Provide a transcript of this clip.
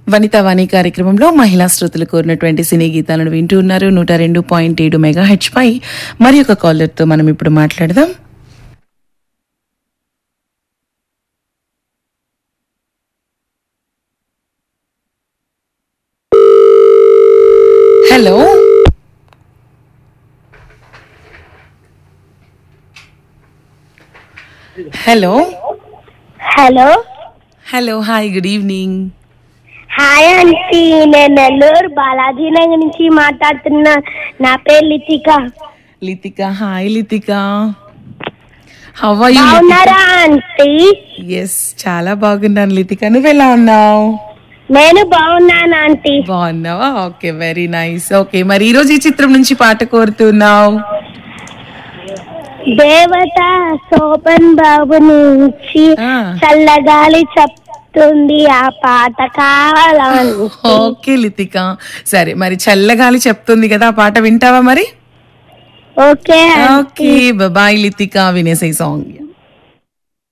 వనితా వాణి కార్యక్రమంలో మహిళా శ్రోతలు కోరినటువంటి సినీ గీతాలను వింటూ ఉన్నారు నూట రెండు పాయింట్ ఏడు మెగా హెచ్ పై మరి ఒక కాలర్ తో మనం ఇప్పుడు మాట్లాడదాం hello hello hello hello hi good evening hi aunty నేను నెల్లూరు బాలాజీ నగర్ నుంచి మాట్లాడుతున్నా నా పేరు Lithika Lithika hi Lithika how are you బాగున్నారా ఆంటీ ఎస్ చాలా బాగున్నాను లితిక నువ్వు ఎలా ఉన్నావు నేను బాగున్నాను ఆంటీ బాగున్నావా ఓకే వెరీ నైస్ ఓకే మరి ఈ రోజు ఈ చిత్రం నుంచి పాట కోరుతున్నావు దేవత శోభన్ బాబు నుంచి ఆ. చల్లగాలి చెప్తుంది ఆ పాట కావాలని ఓకే లితిక సరే మరి చల్లగాలి చెప్తుంది కదా ఆ పాట వింటావా మరి ఓకే ఓకే బాయ్ లితిక వినేసే సాంగ్